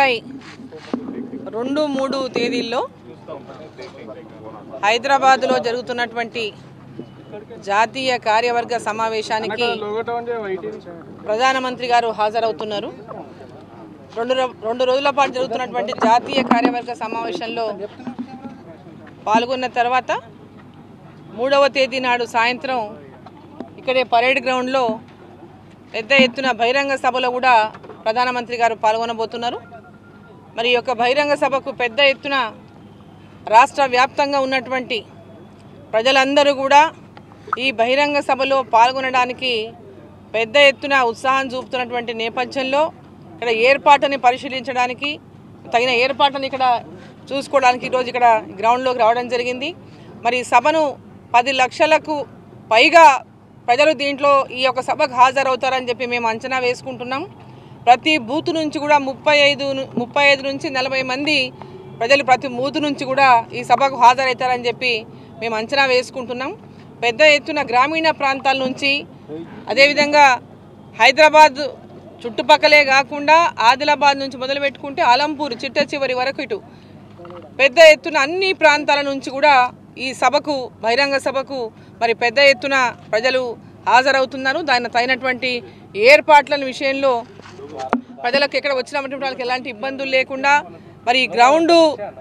July రెండు మూడు తేదీల్లో హైదరాబాద్లో జరుగుతున్నటువంటి జాతీయ కార్యవర్గ సమావేశానికి ప్రధానమంత్రి గారు హాజరవుతున్నారు రెండు రో- రెండు రోజుల పాటు జరుగుతున్నటువంటి జాతీయ కార్యవర్గ సమావేశంలో పాల్గొన్న తర్వాత మూడవ తేదీ నాడు సాయంత్రం ఇక్కడే పరేడ్ గ్రౌండ్లో పెద్ద ఎత్తున బహిరంగ సభలో కూడా ప్రధానమంత్రి గారు పాల్గొనబోతున్నారు మరి ఈ యొక్క బహిరంగ సభకు పెద్ద ఎత్తున రాష్ట్ర వ్యాప్తంగా ఉన్నటువంటి ప్రజలందరూ కూడా ఈ బహిరంగ సభలో పాల్గొనడానికి పెద్ద ఎత్తున ఉత్సాహం చూపుతున్నటువంటి నేపథ్యంలో ఇక్కడ ఏర్పాటుని పరిశీలించడానికి తగిన ఏర్పాటుని ఇక్కడ చూసుకోవడానికి ఈరోజు ఇక్కడ గ్రౌండ్లోకి రావడం జరిగింది మరి ఈ సభను పది లక్షలకు పైగా ప్రజలు దీంట్లో ఈ యొక్క సభకు హాజరవుతారని చెప్పి మేము అంచనా వేసుకుంటున్నాం ప్రతి బూత్ నుంచి కూడా ముప్పై ఐదు ను- ముప్పై ఐదు నుంచి నలభై మంది ప్రజలు ప్రతి బూత్ నుంచి కూడా ఈ సభకు హాజరవుతారని చెప్పి మేము అంచనా వేసుకుంటున్నాం పెద్ద ఎత్తున గ్రామీణ ప్రాంతాల నుంచి అదేవిధంగా హైదరాబాద్ చుట్టుపక్కలే కాకుండా ఆదిలాబాద్ నుంచి మొదలు పెట్టుకుంటే అలంపూర్ చిట్ట చివరి వరకు ఇటు పెద్ద ఎత్తున అన్ని ప్రాంతాల నుంచి కూడా ఈ సభకు బహిరంగ సభకు మరి పెద్ద ఎత్తున ప్రజలు హాజరవుతున్నారు దాని తగినటువంటి ఏర్పాట్ల విషయంలో ప్రజలకు ఎక్కడ వచ్చినటువంటి వాళ్ళకి ఎలాంటి ఇబ్బందులు లేకుండా మరి ఈ గ్రౌండు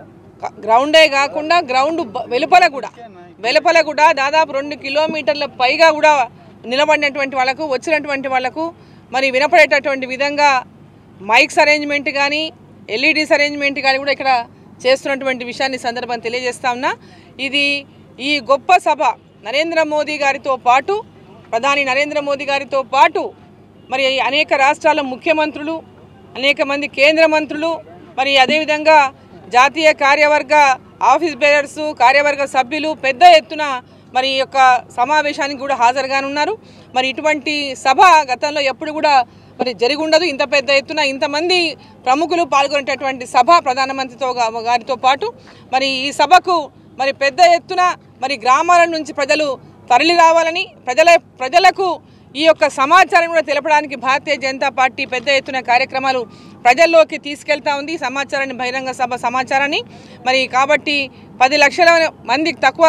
గ్రౌండే కాకుండా గ్రౌండ్ బ- వెలుపల కూడా వెలుపల కూడా దాదాపు రెండు కిలోమీటర్ల పైగా కూడా నిలబడినటువంటి వాళ్ళకు వచ్చినటువంటి వాళ్ళకు మరి వినపడేటటువంటి విధంగా మైక్స్ అరేంజ్మెంట్ కానీ ఎల్ఈడీస్ అరేంజ్మెంట్ కానీ కూడా ఇక్కడ చేస్తున్నటువంటి విషయాన్ని ఈ సందర్భంగా తెలియజేస్తా ఉన్నా ఇది ఈ గొప్ప సభ నరేంద్ర మోదీ గారితో పాటు ప్రధాని నరేంద్ర మోదీ గారితో పాటు మరి అనేక రాష్ట్రాల ముఖ్యమంత్రులు అనేక మంది కేంద్ర మంత్రులు మరి అదేవిధంగా జాతీయ కార్యవర్గ ఆఫీస్ బేరర్స్ కార్యవర్గ సభ్యులు పెద్ద ఎత్తున మరి ఈ యొక్క సమావేశానికి కూడా హాజరుగానున్నారు మరి ఇటువంటి సభ గతంలో ఎప్పుడు కూడా మరి జరిగి ఉండదు ఇంత పెద్ద ఎత్తున ఇంతమంది ప్రముఖులు పాల్గొనేటటువంటి సభ ప్రధానమంత్రితో గా- గారితో పాటు మరి ఈ సభకు మరి పెద్ద ఎత్తున మరి గ్రామాల నుంచి ప్రజలు తరలి రావాలని ప్రజల ప్రజలకు ఈ యొక్క సమాచారం కూడా తెలపడానికి భారతీయ జనతా పార్టీ పెద్ద ఎత్తున కార్యక్రమాలు ప్రజల్లోకి తీసుకెళ్తా ఉంది ఈ సమాచారాన్ని బహిరంగ సభ సమాచారాన్ని మరి కాబట్టి పది లక్షల మందికి తక్కువ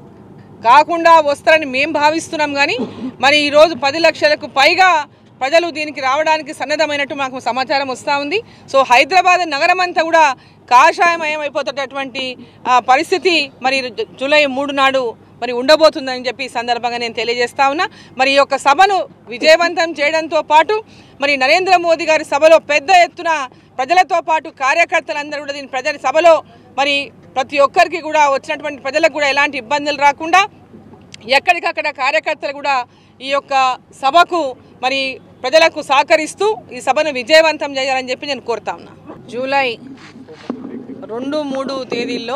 కాకుండా వస్తారని మేము భావిస్తున్నాం కానీ మరి ఈరోజు పది లక్షలకు పైగా ప్రజలు దీనికి రావడానికి సన్నద్ధమైనట్టు మాకు సమాచారం వస్తూ ఉంది సో హైదరాబాద్ నగరం అంతా కూడా కాషాయమయం అయిపోతున్నటువంటి ఆ, పరిస్థితి మరి జు- జూలై మూడు నాడు మరి ఉండబోతుందని చెప్పి ఈ సందర్భంగా నేను తెలియజేస్తా ఉన్నా మరి ఈ యొక్క సభను విజయవంతం చేయడంతో పాటు మరి నరేంద్ర మోదీ గారి సభలో పెద్ద ఎత్తున ప్రజలతో పాటు కార్యకర్తలందరూ కూడా దీని ప్రజల సభలో మరి ప్రతి ఒక్కరికి కూడా వచ్చినటువంటి ప్రజలకు కూడా ఎలాంటి ఇబ్బందులు రాకుండా ఎక్కడికక్కడ కార్యకర్తలు కూడా ఈ యొక్క సభకు మరి ప్రజలకు సహకరిస్తూ ఈ సభను విజయవంతం చేయాలని చెప్పి నేను కోరుతా ఉన్నా జూలై రెండు మూడు తేదీల్లో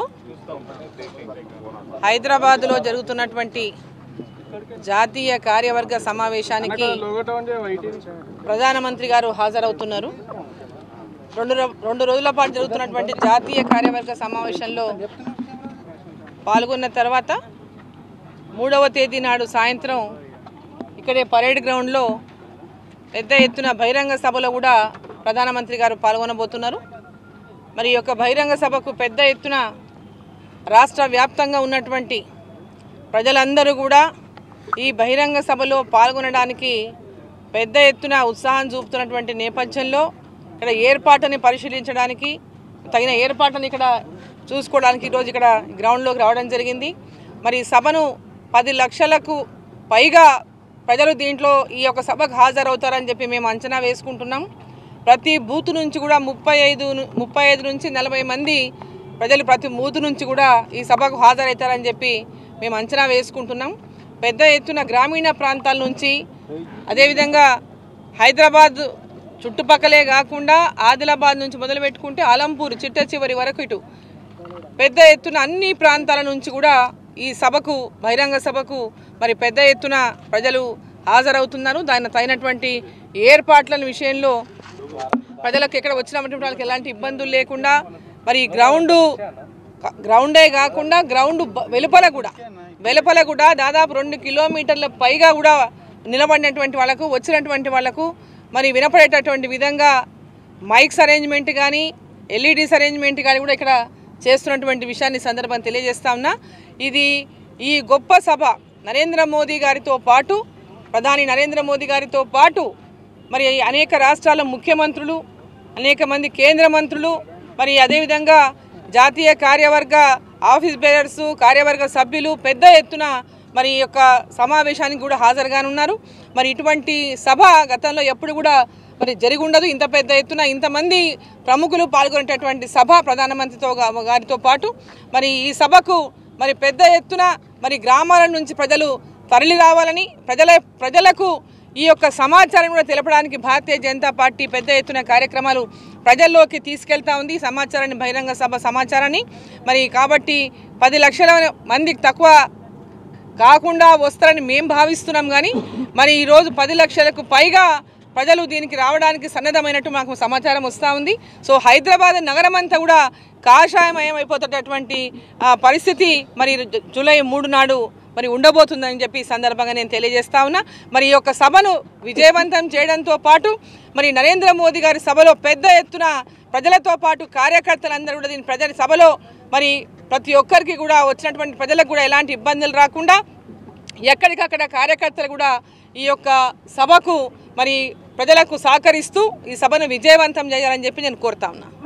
హైదరాబాద్లో జరుగుతున్నటువంటి జాతీయ కార్యవర్గ సమావేశానికి ప్రధానమంత్రి గారు హాజరవుతున్నారు రెండు రో- రెండు రోజుల పాటు జరుగుతున్నటువంటి జాతీయ కార్యవర్గ సమావేశంలో పాల్గొన్న తర్వాత మూడవ తేదీ నాడు సాయంత్రం ఇక్కడే పరేడ్ గ్రౌండ్లో పెద్ద ఎత్తున బహిరంగ సభలో కూడా ప్రధానమంత్రి గారు పాల్గొనబోతున్నారు మరి ఈ యొక్క బహిరంగ సభకు పెద్ద ఎత్తున రాష్ట్ర వ్యాప్తంగా ఉన్నటువంటి ప్రజలందరూ కూడా ఈ బహిరంగ సభలో పాల్గొనడానికి పెద్ద ఎత్తున ఉత్సాహం చూపుతున్నటువంటి నేపథ్యంలో ఇక్కడ ఏర్పాటుని పరిశీలించడానికి తగిన ఏర్పాటుని ఇక్కడ చూసుకోవడానికి ఈరోజు ఇక్కడ గ్రౌండ్లోకి రావడం జరిగింది మరి ఈ సభను పది లక్షలకు పైగా ప్రజలు దీంట్లో ఈ యొక్క సభకు హాజరవుతారని చెప్పి మేము అంచనా వేసుకుంటున్నాం ప్రతి బూత్ నుంచి కూడా ముప్పై ఐదు ను- ముప్పై ఐదు నుంచి నలభై మంది ప్రజలు ప్రతి బూత్ నుంచి కూడా ఈ సభకు హాజరవుతారని చెప్పి మేము అంచనా వేసుకుంటున్నాం పెద్ద ఎత్తున గ్రామీణ ప్రాంతాల నుంచి అదేవిధంగా హైదరాబాద్ చుట్టుపక్కలే కాకుండా ఆదిలాబాద్ నుంచి మొదలు పెట్టుకుంటే అలంపూర్ చిట్ట చివరి వరకు ఇటు పెద్ద ఎత్తున అన్ని ప్రాంతాల నుంచి కూడా ఈ సభకు బహిరంగ సభకు మరి పెద్ద ఎత్తున ప్రజలు హాజరవుతున్నారు దాని తగినటువంటి ఏర్పాట్ల విషయంలో ప్రజలకు ఎక్కడ వచ్చినటువంటి వాళ్ళకి ఎలాంటి ఇబ్బందులు లేకుండా మరి ఈ గ్రౌండు గ్రౌండే కాకుండా గ్రౌండ్ బ- వెలుపల కూడా వెలుపల కూడా దాదాపు రెండు కిలోమీటర్ల పైగా కూడా నిలబడినటువంటి వాళ్ళకు వచ్చినటువంటి వాళ్ళకు మరి వినపడేటటువంటి విధంగా మైక్స్ అరేంజ్మెంట్ కానీ ఎల్ఈడీస్ అరేంజ్మెంట్ కానీ కూడా ఇక్కడ చేస్తున్నటువంటి విషయాన్ని ఈ సందర్భంగా తెలియజేస్తా ఉన్నా ఇది ఈ గొప్ప సభ నరేంద్ర మోదీ గారితో పాటు ప్రధాని నరేంద్ర మోదీ గారితో పాటు మరి అనేక రాష్ట్రాల ముఖ్యమంత్రులు అనేక మంది కేంద్ర మంత్రులు మరి అదేవిధంగా జాతీయ కార్యవర్గ ఆఫీస్ బేరర్స్ కార్యవర్గ సభ్యులు పెద్ద ఎత్తున మరి ఈ యొక్క సమావేశానికి కూడా హాజరుగానున్నారు మరి ఇటువంటి సభ గతంలో ఎప్పుడు కూడా మరి జరిగి ఉండదు ఇంత పెద్ద ఎత్తున ఇంతమంది ప్రముఖులు పాల్గొనేటటువంటి సభ ప్రధానమంత్రితో గా- గారితో పాటు మరి ఈ సభకు మరి పెద్ద ఎత్తున మరి గ్రామాల నుంచి ప్రజలు తరలి రావాలని ప్రజల ప్రజలకు ఈ యొక్క సమాచారం కూడా తెలపడానికి భారతీయ జనతా పార్టీ పెద్ద ఎత్తున కార్యక్రమాలు ప్రజల్లోకి తీసుకెళ్తా ఉంది ఈ సమాచారాన్ని బహిరంగ సభ సమాచారాన్ని మరి కాబట్టి పది లక్షల మందికి తక్కువ కాకుండా వస్తారని మేము భావిస్తున్నాం కానీ మరి ఈరోజు పది లక్షలకు పైగా ప్రజలు దీనికి రావడానికి సన్నద్ధమైనట్టు మాకు సమాచారం వస్తూ ఉంది సో హైదరాబాద్ నగరం అంతా కూడా కాషాయమయం అయిపోతున్నటువంటి ఆ, పరిస్థితి మరి జు- జూలై మూడు నాడు మరి ఉండబోతుందని చెప్పి ఈ సందర్భంగా నేను తెలియజేస్తా ఉన్నా మరి ఈ యొక్క సభను విజయవంతం చేయడంతో పాటు మరి నరేంద్ర మోదీ గారి సభలో పెద్ద ఎత్తున ప్రజలతో పాటు కార్యకర్తలందరూ కూడా దీని ప్రజల సభలో మరి ప్రతి ఒక్కరికి కూడా వచ్చినటువంటి ప్రజలకు కూడా ఎలాంటి ఇబ్బందులు రాకుండా ఎక్కడికక్కడ కార్యకర్తలు కూడా ఈ యొక్క సభకు మరి ప్రజలకు సహకరిస్తూ ఈ సభను విజయవంతం చేయాలని చెప్పి నేను కోరుతా ఉన్నా